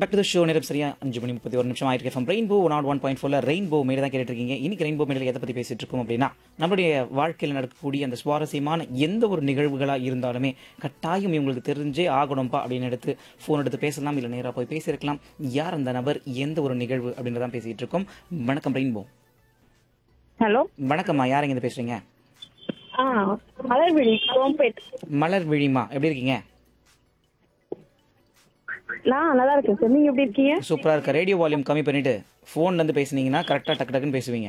Back to the show நேரம் சரியா அஞ்சு மணி முப்பத்தி ஒரு நிமிஷம் ஆயிருக்கு FM rainbow nought one point ஃபோர்ல ரெயின்போ மேலே தான் கேட்டுட்டு இருக்கீங்க இன்னைக்கு ரெயின்போ மேலே எதை பற்றி பேசிட்டு இருக்கோம் அப்படின்னா நம்மளுடைய வாழ்க்கையில் நடக்கக்கூடிய அந்த சுவாரஸ்யமான எந்த ஒரு நிகழ்வுகளாக இருந்தாலுமே கட்டாயம் இவங்களுக்கு தெரிஞ்சே ஆகணும்ப்பா அப்படின்னு எடுத்து ஃபோன் எடுத்து பேசலாம் இல்லை நேராக போய் பேசியிருக்கலாம் யார் அந்த நபர் எந்த ஒரு நிகழ்வு அப்படின்றதான் பேசிட்டு இருக்கோம் வணக்கம் ரெயின்போ ஹலோ வணக்கம்மா யார் இருந்து பேசுறீங்க ஆ மலர்விழி கோம்பேட் மலர் விழிமா எப்படி இருக்கீங்க நான் நல்லா இருக்கேன் சார் நீங்க எப்படி இருக்கீங்க சூப்பராக இருக்க ரேடியோ வால்யூம் கம்மி பண்ணிட்டு ஃபோன்லேருந்து பேசுனீங்கன்னா கரெக்டாக டக்கு டக்குன்னு பேசுவீங்க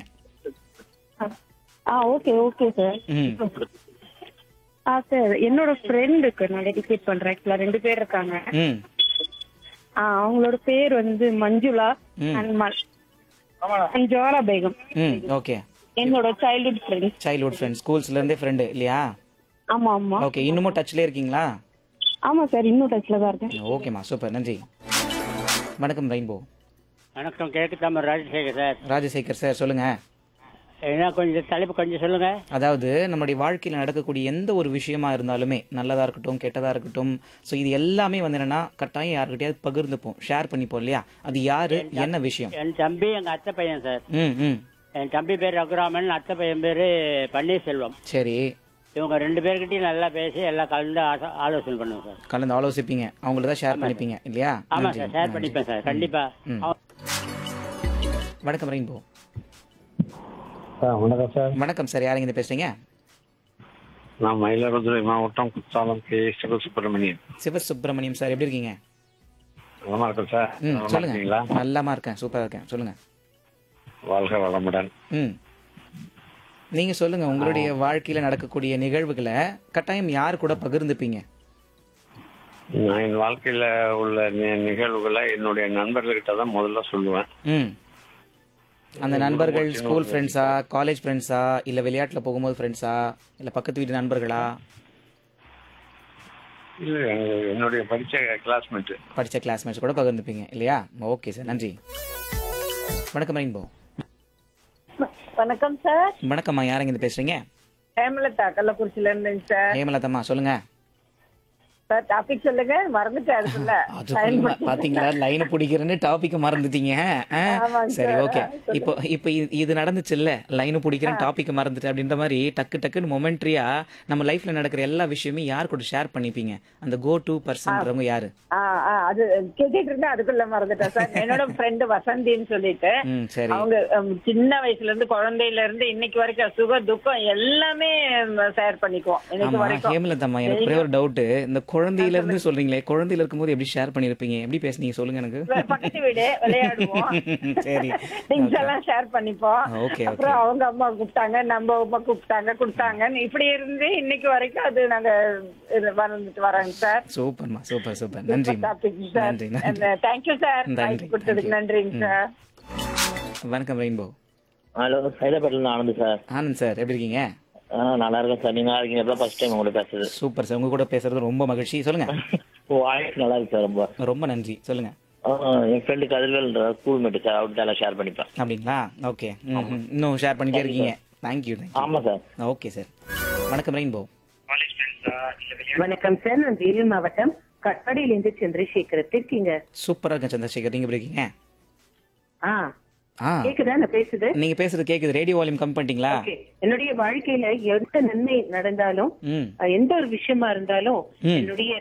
ஆ ஓகே ஓகே சார் ம் ஆ சார் என்னோட ஃப்ரெண்டுக்கு நான் டெடிகேட் பண்றேன் ஆக்சுவலா ரெண்டு பேர் இருக்காங்க ம் ஆ அவங்களோட பேர் வந்து மஞ்சுளா ம். அண்ட் மல் and ஜோரா பேகம் ம் ஓகே என்னோட சைல்ட்ஹுட் ஃப்ரெண்ட் சைல்ட்ஹுட் ஃப்ரெண்ட் ஸ்கூல்ஸ்லேருந்தே ஃப்ரெண்டு இல்லையா ஆமா ஆமா ஓகே இன்னமும் டச்லேயே இருக்கீங்களா ஆமா சார் இன்னும் டச்ல தான் இருக்கேன் ஓகேம்மா சூப்பர் நன்றி வணக்கம் ரெயின்போ வணக்கம் கிழக்கு தமிழ் ராஜசேகர் சார் ராஜசேகர் சார் சொல்லுங்க என்ன கொஞ்சம் தலைப்பு கொஞ்சம் சொல்லுங்க அதாவது நம்மளுடைய வாழ்க்கையில் நடக்கக்கூடிய எந்த ஒரு விஷயமா இருந்தாலுமே நல்லதா இருக்கட்டும் கெட்டதா இருக்கட்டும் ஸோ இது எல்லாமே வந்து என்னன்னா கட்டாயம் யாருக்கிட்டையாவது பகிர்ந்துப்போம் ஷேர் பண்ணிப்போம் இல்லையா அது யாரு என்ன விஷயம் என் தம்பி எங்க அத்தை பையன் சார் ம் ம் என் தம்பி பேர் ரகுராமன் அத்தை பையன் பேரு பன்னீர்செல்வம் சரி இவங்க ரெண்டு பேர்கிட்டயும் நல்லா பேசி எல்லாம் கலந்து ஆச- ஆலோசனை பண்ணுவோம் சார் கலந்து ஆலோசிப்பீங்க அவங்கள தான் ஷேர் பண்ணிப்பீங்க இல்லையா ஆமா நன்றி, சார் ஷேர் நன்றி. பண்ணிப்பேன் சார் கண்டிப்பா ம். அவ- வணக்கம் ரெயின்போ சார் வணக்கம் சார் வணக்கம் சார் யாருங்க இருந்து பேசுறீங்க நான் மயிலாடுதுறை மாவட்டம் குத்தாலம் கே சிவசுப்பிரமணியன் சிவசுப்பிரமணியம் சார் எப்படி இருக்கீங்க நலமா இருக்கேன் சார் ம் நலமா சொல்லுங்க இருக்கீங்களா நல்லாமா இருக்கேன் சூப்பரா இருக்கேன் சொல்லுங்க வாழ்க வளமுடன் ம் நீங்க சொல்லுங்க உங்களுடைய வாழ்க்கையில நடக்கக்கூடிய நிகழ்வுகளை கட்டாயம் யார் கூட பகிர்ந்துப்பீங்க நான் என் வாழ்க்கையில உள்ள நி- நிகழ்வுகளை என்னுடைய நண்பர்கள்கிட்ட தான் முதல்ல சொல்லுவேன் ம் அந்த நண்பர்கள் ஸ்கூல் ஃப்ரெண்ட்ஸா காலேஜ் ஃப்ரெண்ட்ஸா இல்ல விளையாட்டுல போகும்போது ஃப்ரெண்ட்ஸா இல்ல பக்கத்து வீட்டு நண்பர்களா இல்ல எங்க- என்னுடைய படிச்ச கிளாஸ்மேட் படிச்ச கிளாஸ்மேட்ஸ் கூட பகிர்ந்துப்பீங்க இல்லையா ஓகே சார் நன்றி வணக்கம் ரெயின்போ வணக்கம் சார் வணக்கம்மா யாருங்க இருந்து பேசுறீங்க ஹேமலதா கள்ளக்குறிச்சில இருந்தேங்க சார் ஹேமலதம்மா சொல்லுங்க சார் டாபிக் சொல்லுங்க மறந்துட்டேன் அதுக்குள்ள அதுக்குள்ள பாத்தீங்களா லைன் பிடிக்கிறேன்னு டாபிக் மறந்துட்டீங்க ஆ? ஆமாங்க சரி சார். ஓகே இப்போ இப்போ இது- இது நடந்துச்சுல்ல லைன் பிடிக்கிறேன் டாபிக் மறந்துட்டு அப்படின்ற மாதிரி டக்கு டக்குன்னு மொமெண்ட்ரியா நம்ம லைஃப்ல நடக்கிற எல்லா விஷயமே யார் கூட ஷேர் பண்ணிப்பீங்க அந்த கோ டு பர்சன்றவங்க யாரு ஆ, ஆ, அது கேட்டுட்டு இருந்தேன் அதுக்குள்ள மறந்துட்டேன் சார் என்னோட ஃப்ரெண்டு வசந்தின்னு சொல்லிட்டு ம் சரி அவங்க ஹம், சின்ன வயசுல இருந்து குழந்தையில இருந்து இன்னைக்கு வரைக்கும் சுக துக்கம் எல்லாமே ஷேர் பண்ணிக்குவோம் இன்னைக்கு ஆமா வரைக்கும் ஹேமலதம்மா எனக்கு ஒரே ஒரு டவுட் இந்த குழந்தையில இருந்து சொல்றீங்களே குழந்தையில இருக்கும்போது எப்படி ஷேர் பண்ணிருப்பீங்க எப்படி பேசுனீங்க சொல்லுங்க எனக்கு பக்கத்து வீடு விளையாடுவோம் சரி திங்ஸ் எல்லாம் ஷேர் பண்ணிப்போம் ஓகே ஓகே அப்புறம் அவங்க அம்மா கூப்பிட்டாங்க நம்ம அம்மா கூப்பிட்டாங்க கொடுத்தாங்க இப்படி இருந்து இன்னைக்கு வரைக்கும் அது நாங்க இது வந்துட்டு வரோங்க சார் சூப்பர்மா சூப்பர் சூப்பர் நன்றி டாபிக் சார் நன்றி நன்றி தேங்க்யூ சார் நன்றி, வாய்ப்பு கொடுத்ததுக்கு thank you. நன்றிங்க சார் வணக்கம் ரெயின்போ ஹலோ சைதாப்பேட்டில் ஆனந்த் சார் ஆனந்த் சார் எப்படி இருக்கீங்க ஆ நல்லா இருக்கேன் சார் நீங்க நல்லா இருக்கீங்க இப்போ ஃபர்ஸ்ட் டைம் உங்கள்ட்ட பேசுறது சூப்பர் சார் உங்க கூட பேசுறது ரொம்ப மகிழ்ச்சி சொல்லுங்க வாய்ஸ் நல்லா இருக்கு சார் ரொம்ப ரொம்ப நன்றி சொல்லுங்க ஆ, என் ஃப்ரெண்டு கதிர்வேல்ன்ற ஸ்கூல் மேட்டு சார் அவர்கிட்ட எல்லாம் ஷேர் பண்ணிப்பேன் அப்படிங்களா ஓகே இன்னும் ஷேர் பண்ணிட்டே இருக்கீங்க தேங்க்யூ தேங்க்யூ ஆமா சார் ஓகே சார் வணக்கம் ரெயின்போ வணக்கம் சார் நான் வேலூர் மாவட்டம் கட்பாடியிலிருந்து சந்திரசேகர் எப்படி இருக்கீங்க சூப்பரா இருக்கேன் சந்திரசேகர் நீங்க எப்படி இருக்கீங்க ஆ ஆ கேக்குதா நான் பேசுது நீங்க பேசுறது கேக்குது ரேடியோ வால்யூம் கம்மி பண்ணிட்டீங்களா ஓகே என்னுடைய வாழ்க்கையில எந்த நன்மை நடந்தாலும் ம் அஹ், எந்த ஒரு விஷயமா இருந்தாலும் ம். என்னுடைய